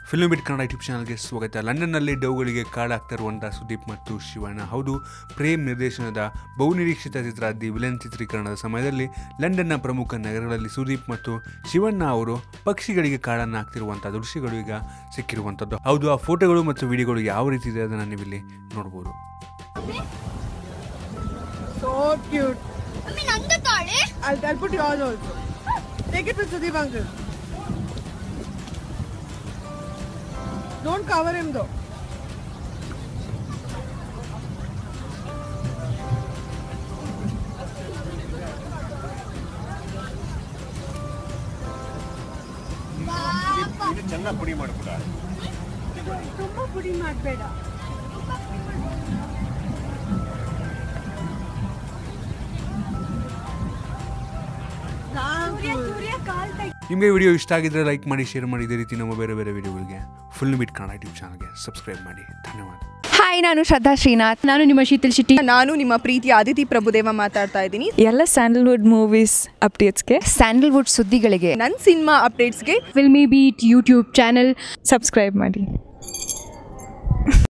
Film ಬಿಟ್ Kannada YouTube ಚಾನಲ್ಗೆ ಸ್ವಾಗತ ಲಂಡನ್ನಲ್ಲಿ ಡೌಗಳಿಗೆ ಕಾಳಾಗ್ತಾ ಇರುವಂಥ ಸುದೀಪ್ ಮತ್ತು ಶಿವಣ್ಣ ಹೌದು ಪ್ರೇಮ್ ನಿರ್ದೇಶನದ ಬಹುನಿರೀಕ್ಷಿತ ಚಿತ್ರ ದಿ ವಿಲನ್ ಚಿತ್ರೀಕರಣದ ಸಮಯದಲ್ಲಿ ಲಂಡನ್ನ ಪ್ರಮುಖ ನಗರಗಳಲ್ಲಿ ಸುದೀಪ್ ಮತ್ತು ಶಿವಣ್ಣ ಅವರು ಪಕ್ಷಿಗಳಿಗೆ ಕಾಳನ್ನು ಹಾಕ್ತಿರುವಂಥ ದೃಶ್ಯಗಳು ಈಗ ಸಿಕ್ಕಿರುವಂಥದ್ದು ಹೌದು ಆ ಫೋಟೋಗಳು ಮತ್ತು ವಿಡಿಯೋಗಳು ಯಾವ ರೀತಿ ಇದೆ ಅದನ್ನು ನೀವಿಲ್ಲಿ ನೋಡ್ಬೋದು So cute. I mean, under ತಾಳೆ I'll, I'll put yours also. Take it with Sudeep uncle. Don't cover him though. ಚೆನ್ನಾಗಿ ಪುಡಿ ಮಾಡ್ಬಿಡ ತುಂಬ ಪುಡಿ ಮಾಡಬೇಡ ಸೂರ್ಯ ಕಾಲ್ ನಿಮಗೆ ವಿಡಿಯೋ ಇಷ್ಟ ಆಗಿದ್ರೆ ಲೈಕ್ ಮಾಡಿ ಶೇರ್ ಮಾಡಿ ಇದೇ ರೀತಿ ನಮ್ಮ ಬೇರೆ ಬೇರೆ ವಿಡಿಯೋಗಳಿಗೆ ಫುಲ್ ಬಿಟ್ ಕನ್ನಡ ಯೂಟ್ಯೂಬ್ ಚಾನಲ್ಗೆ ಸಬ್ಸ್ಕ್ರೈಬ್ ಮಾಡಿ ಧನ್ಯವಾದ ಹಾಯ್ ನಾನು ಶ್ರದ್ಧಾ ಶ್ರೀನಾಥ್ ನಾನು ನಿಮ್ಮ ಶೀತಲ್ ಶೆಟ್ಟಿ ನಾನು ನಿಮ್ಮ ಪ್ರೀತಿ ಆದಿತಿ ಪ್ರಭುದೇವ ಮಾತಾಡ್ತಾ ಇದ್ದೀನಿ ಎಲ್ಲ ಸ್ಯಾಂಡಲ್ವುಡ್ ಮೂವೀಸ್ ಅಪ್ಡೇಟ್ಸ್ಗೆ ಸ್ಯಾಂಡಲ್ವುಡ್ ಸುದ್ದಿಗಳಿಗೆ ನನ್ನ ಸಿನಿಮಾ ಅಪ್ಡೇಟ್ಸ್ಗೆ Filmibeat YouTube channel subscribe ಮಾಡಿ